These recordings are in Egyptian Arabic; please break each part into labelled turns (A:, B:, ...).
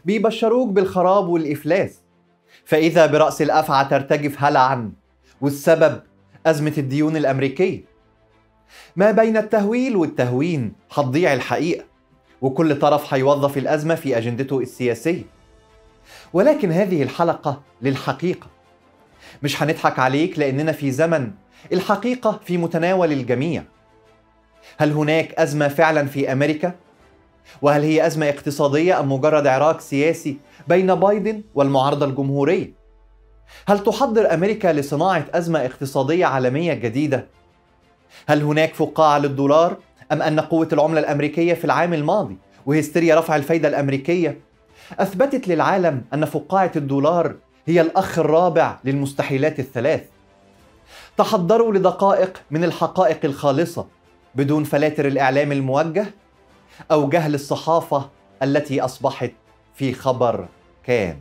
A: بيبشروك بالخراب والإفلاس فإذا برأس الأفعى ترتجف هلعا والسبب أزمة الديون الأمريكية ما بين التهويل والتهوين هتضيع الحقيقة وكل طرف هيوظف الأزمة في أجندته السياسية ولكن هذه الحلقة للحقيقة مش هنضحك عليك لأننا في زمن الحقيقة في متناول الجميع هل هناك أزمة فعلا في أمريكا؟ وهل هي أزمة اقتصادية أم مجرد عراك سياسي بين بايدن والمعارضة الجمهورية؟ هل تحضر أمريكا لصناعة أزمة اقتصادية عالمية جديدة؟ هل هناك فقاعة للدولار أم أن قوة العملة الأمريكية في العام الماضي وهستيريا رفع الفايدة الأمريكية أثبتت للعالم أن فقاعة الدولار هي الأخ الرابع للمستحيلات الثلاث تحضروا لدقائق من الحقائق الخالصة بدون فلاتر الإعلام الموجه أو جهل الصحافة التي أصبحت في خبر كان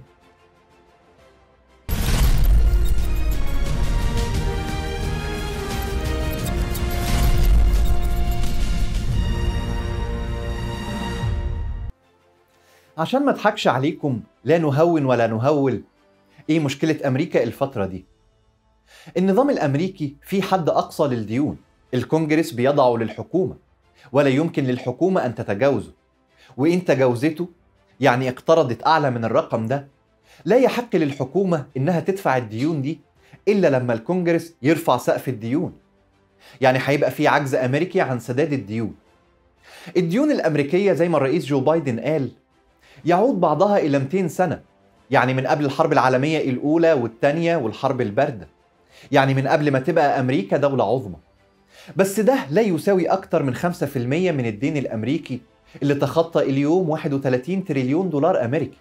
A: عشان ما اضحكش عليكم لا نهون ولا نهول ايه مشكلة امريكا الفترة دي النظام الامريكي في حد اقصى للديون الكونجرس بيضعه للحكومة ولا يمكن للحكومة ان تتجاوزه وان تجاوزته يعني اقترضت اعلى من الرقم ده لا يحق للحكومة انها تدفع الديون دي الا لما الكونجرس يرفع سقف الديون يعني هيبقى في عجز امريكي عن سداد الديون الديون الامريكيه زي ما الرئيس جو بايدن قال يعود بعضها إلى 200 سنة يعني من قبل الحرب العالمية الأولى والثانية والحرب الباردة يعني من قبل ما تبقى أمريكا دولة عظمى بس ده لا يساوي أكثر من 5% من الدين الأمريكي اللي تخطى اليوم 31 تريليون دولار أمريكي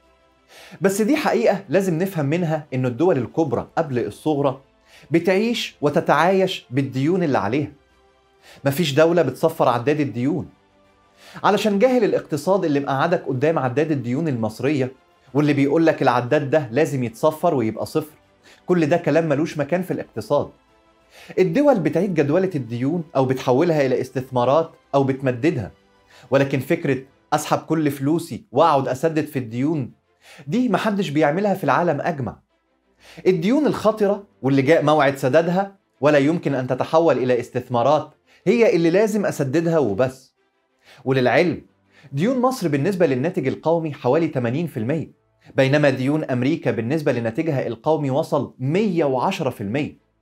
A: بس دي حقيقة لازم نفهم منها إن الدول الكبرى قبل الصغرى بتعيش وتتعايش بالديون اللي عليها مفيش دولة بتصفر عداد الديون علشان جاهل الاقتصاد اللي مقعدك قدام عداد الديون المصرية واللي بيقول لك العداد ده لازم يتصفر ويبقى صفر كل ده كلام ملوش مكان في الاقتصاد الدول بتعيد جدولة الديون أو بتحولها إلى استثمارات أو بتمددها ولكن فكرة أسحب كل فلوسي وأقعد أسدد في الديون دي محدش بيعملها في العالم أجمع الديون الخطرة واللي جاء موعد سدادها ولا يمكن أن تتحول إلى استثمارات هي اللي لازم أسددها وبس وللعلم ديون مصر بالنسبة للناتج القومي حوالي 80% بينما ديون أمريكا بالنسبة لناتجها القومي وصل 110%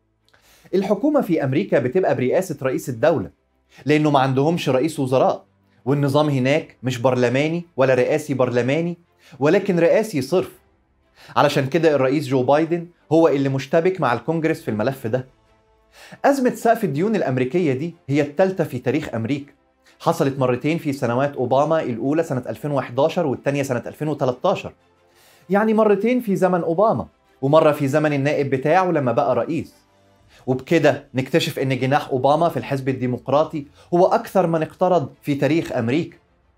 A: الحكومة في أمريكا بتبقى برئاسة رئيس الدولة لأنه ما عندهمش رئيس وزراء والنظام هناك مش برلماني ولا رئاسي برلماني ولكن رئاسي صرف علشان كده الرئيس جو بايدن هو اللي مشتبك مع الكونجرس في الملف ده أزمة سقف الديون الأمريكية دي هي الثالثة في تاريخ أمريكا حصلت مرتين في سنوات أوباما الأولى سنة 2011 والثانية سنة 2013 يعني مرتين في زمن أوباما ومرة في زمن النائب بتاعه لما بقى رئيس وبكده نكتشف ان جناح اوباما في الحزب الديمقراطي هو اكثر من اقترض في تاريخ امريكا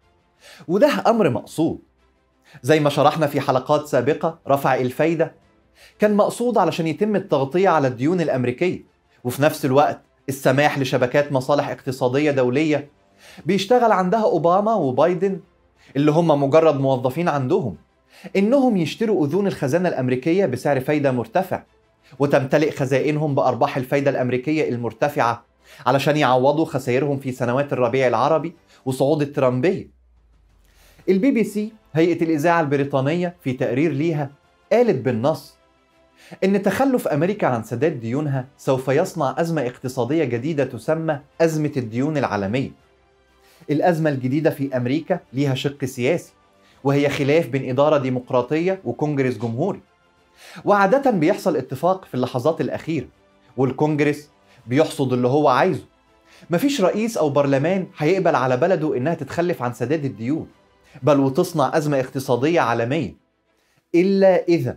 A: وده امر مقصود زي ما شرحنا في حلقات سابقه رفع الفايده كان مقصود علشان يتم التغطيه على الديون الامريكيه وفي نفس الوقت السماح لشبكات مصالح اقتصاديه دوليه بيشتغل عندها اوباما وبايدن اللي هم مجرد موظفين عندهم انهم يشتروا اذون الخزانه الامريكيه بسعر فايده مرتفع وتمتلئ خزائنهم بارباح الفايده الامريكيه المرتفعه علشان يعوضوا خسائرهم في سنوات الربيع العربي وصعود الترامبيه. البي بي سي هيئه الاذاعه البريطانيه في تقرير ليها قالت بالنص ان تخلف امريكا عن سداد ديونها سوف يصنع ازمه اقتصاديه جديده تسمى ازمه الديون العالميه. الازمه الجديده في امريكا ليها شق سياسي وهي خلاف بين اداره ديمقراطيه وكونجرس جمهوري. وعادة بيحصل اتفاق في اللحظات الأخيرة والكونجرس بيحصد اللي هو عايزه مفيش رئيس أو برلمان هيقبل على بلده إنها تتخلف عن سداد الديون بل وتصنع أزمة اقتصادية عالمية إلا إذا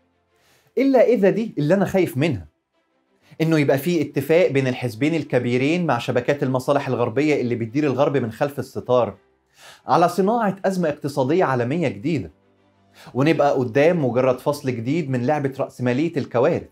A: إلا إذا دي اللي أنا خايف منها إنه يبقى في اتفاق بين الحزبين الكبيرين مع شبكات المصالح الغربية اللي بتدير الغرب من خلف الستار على صناعة أزمة اقتصادية عالمية جديدة ونبقى قدام مجرد فصل جديد من لعبة رأسمالية الكوارث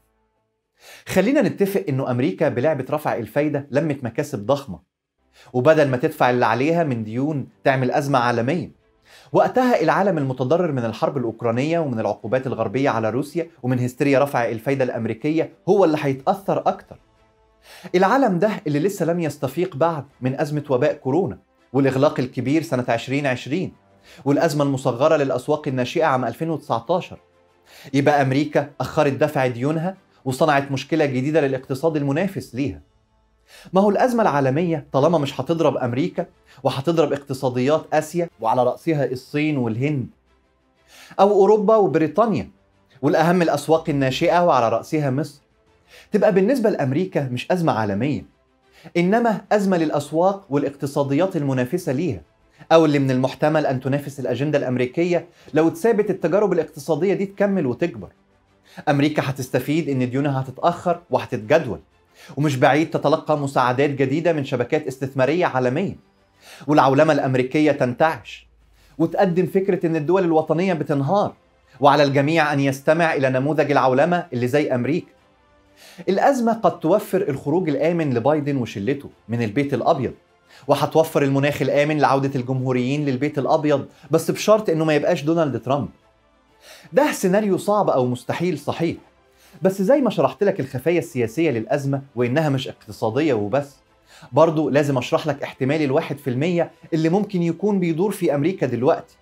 A: خلينا نتفق انه امريكا بلعبة رفع الفايدة لمت مكاسب ضخمة وبدل ما تدفع اللي عليها من ديون تعمل أزمة عالمية وقتها العالم المتضرر من الحرب الأوكرانية ومن العقوبات الغربية على روسيا ومن هستيريا رفع الفايدة الأمريكية هو اللي هيتأثر أكتر العالم ده اللي لسه لم يستفيق بعد من أزمة وباء كورونا والإغلاق الكبير سنة 2020 والأزمة المصغرة للأسواق الناشئة عام 2019 يبقى أمريكا أخرت دفع ديونها وصنعت مشكلة جديدة للاقتصاد المنافس ليها ما هو الأزمة العالمية طالما مش هتضرب أمريكا وهتضرب اقتصاديات آسيا وعلى رأسها الصين والهند أو أوروبا وبريطانيا والأهم الأسواق الناشئة وعلى رأسها مصر تبقى بالنسبة لأمريكا مش أزمة عالمية إنما أزمة للأسواق والاقتصاديات المنافسة ليها أو اللي من المحتمل أن تنافس الأجندة الأمريكية لو تثابت التجارب الاقتصادية دي تكمل وتكبر أمريكا هتستفيد إن ديونها هتتأخر وهتتجدول ومش بعيد تتلقى مساعدات جديدة من شبكات استثمارية عالمية والعولمة الأمريكية تنتعش وتقدم فكرة إن الدول الوطنية بتنهار وعلى الجميع أن يستمع إلى نموذج العولمة اللي زي أمريكا الأزمة قد توفر الخروج الآمن لبايدن وشلته من البيت الأبيض وهتوفر المناخ الآمن لعودة الجمهوريين للبيت الأبيض بس بشرط إنه ما يبقاش دونالد ترامب ده سيناريو صعب أو مستحيل صحيح بس زي ما شرحت لك الخفايا السياسية للأزمة وإنها مش اقتصادية وبس برضو لازم أشرح لك احتمال الواحد في المية اللي ممكن يكون بيدور في أمريكا دلوقتي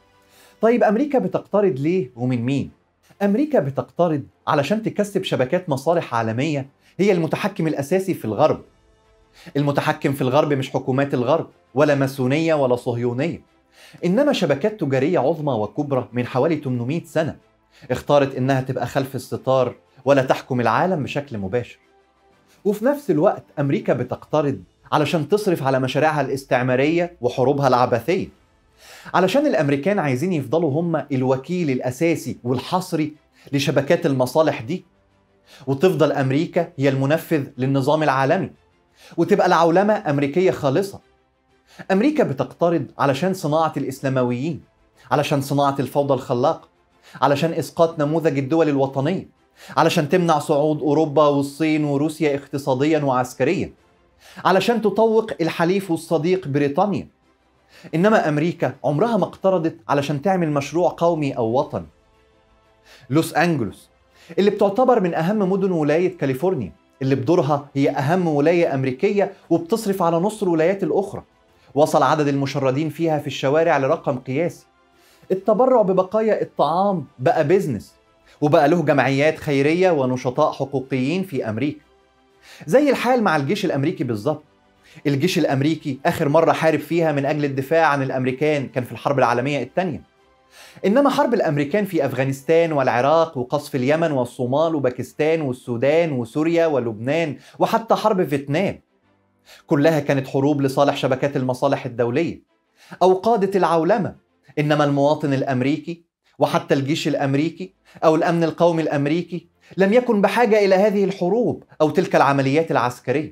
A: طيب أمريكا بتقترض ليه ومن مين؟ أمريكا بتقترض علشان تكسب شبكات مصالح عالمية هي المتحكم الأساسي في الغرب المتحكم في الغرب مش حكومات الغرب ولا ماسونية ولا صهيونية إنما شبكات تجارية عظمى وكبرى من حوالي 800 سنة اختارت إنها تبقى خلف الستار ولا تحكم العالم بشكل مباشر وفي نفس الوقت أمريكا بتقترض علشان تصرف على مشاريعها الاستعمارية وحروبها العبثية علشان الأمريكان عايزين يفضلوا هم الوكيل الأساسي والحصري لشبكات المصالح دي وتفضل أمريكا هي المنفذ للنظام العالمي وتبقى العولمة أمريكية خالصة أمريكا بتقترض علشان صناعة الإسلامويين علشان صناعة الفوضى الخلاقة علشان إسقاط نموذج الدول الوطنية علشان تمنع صعود أوروبا والصين وروسيا اقتصاديا وعسكريا علشان تطوق الحليف والصديق بريطانيا إنما أمريكا عمرها ما اقترضت علشان تعمل مشروع قومي أو وطني لوس أنجلوس اللي بتعتبر من أهم مدن ولاية كاليفورنيا اللي بدورها هي أهم ولاية أمريكية وبتصرف على نص الولايات الأخرى وصل عدد المشردين فيها في الشوارع لرقم قياسي التبرع ببقايا الطعام بقى بيزنس وبقى له جمعيات خيرية ونشطاء حقوقيين في أمريكا زي الحال مع الجيش الأمريكي بالظبط الجيش الأمريكي آخر مرة حارب فيها من أجل الدفاع عن الأمريكان كان في الحرب العالمية الثانية إنما حرب الأمريكان في أفغانستان والعراق وقصف اليمن والصومال وباكستان والسودان وسوريا ولبنان وحتى حرب فيتنام كلها كانت حروب لصالح شبكات المصالح الدولية أو قادة العولمة إنما المواطن الأمريكي وحتى الجيش الأمريكي أو الأمن القومي الأمريكي لم يكن بحاجة إلى هذه الحروب أو تلك العمليات العسكرية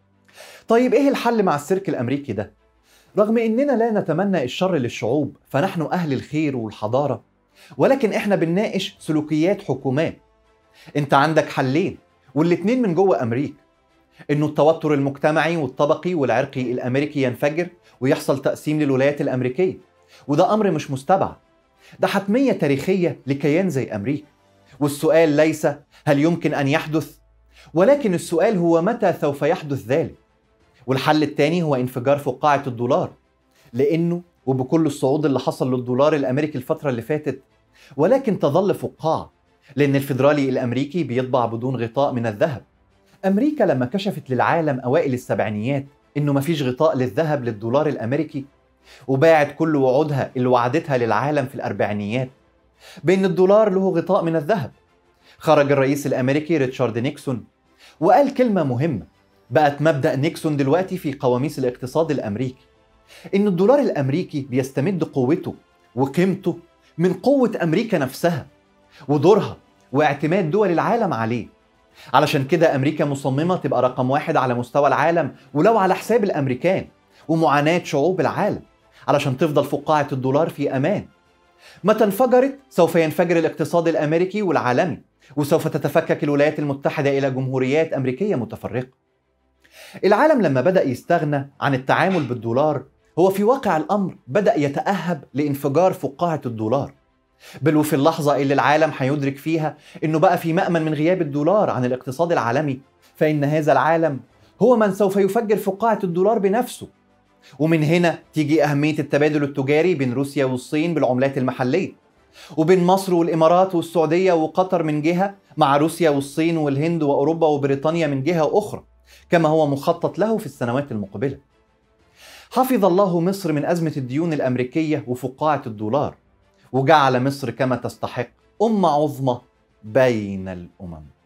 A: طيب إيه الحل مع السيرك الأمريكي ده؟ رغم إننا لا نتمنى الشر للشعوب فنحن أهل الخير والحضارة ولكن إحنا بنناقش سلوكيات حكومات أنت عندك حلين والاتنين من جوه أمريكا إنه التوتر المجتمعي والطبقي والعرقي الأمريكي ينفجر ويحصل تقسيم للولايات الأمريكية وده أمر مش مستبعد ده حتمية تاريخية لكيان زي أمريكا والسؤال ليس هل يمكن أن يحدث ولكن السؤال هو متى سوف يحدث ذلك والحل الثاني هو انفجار فقاعة الدولار لأنه وبكل الصعود اللي حصل للدولار الأمريكي الفترة اللي فاتت ولكن تظل فقاعة لأن الفيدرالي الأمريكي بيطبع بدون غطاء من الذهب أمريكا لما كشفت للعالم أوائل السبعينيات إنه مفيش غطاء للذهب للدولار الأمريكي وباعت كل وعودها اللي وعدتها للعالم في الأربعينيات بأن الدولار له غطاء من الذهب خرج الرئيس الأمريكي ريتشارد نيكسون وقال كلمة مهمة بقت مبدأ نيكسون دلوقتي في قواميس الاقتصاد الأمريكي إن الدولار الأمريكي بيستمد قوته وقيمته من قوة أمريكا نفسها ودورها واعتماد دول العالم عليه علشان كده أمريكا مصممة تبقى رقم واحد على مستوى العالم ولو على حساب الأمريكان ومعاناة شعوب العالم علشان تفضل فقاعة الدولار في أمان متى انفجرت سوف ينفجر الاقتصاد الأمريكي والعالمي وسوف تتفكك الولايات المتحدة إلى جمهوريات أمريكية متفرقة العالم لما بدأ يستغنى عن التعامل بالدولار هو في واقع الأمر بدأ يتأهب لانفجار فقاعة الدولار بل وفي اللحظة اللي العالم هيدرك فيها إنه بقى في مأمن من غياب الدولار عن الاقتصاد العالمي فإن هذا العالم هو من سوف يفجر فقاعة الدولار بنفسه ومن هنا تيجي أهمية التبادل التجاري بين روسيا والصين بالعملات المحلية وبين مصر والإمارات والسعودية وقطر من جهة مع روسيا والصين والهند وأوروبا وبريطانيا من جهة أخرى كما هو مخطط له في السنوات المقبلة حفظ الله مصر من أزمة الديون الأمريكية وفقاعة الدولار وجعل مصر كما تستحق أمة عظمى بين الأمم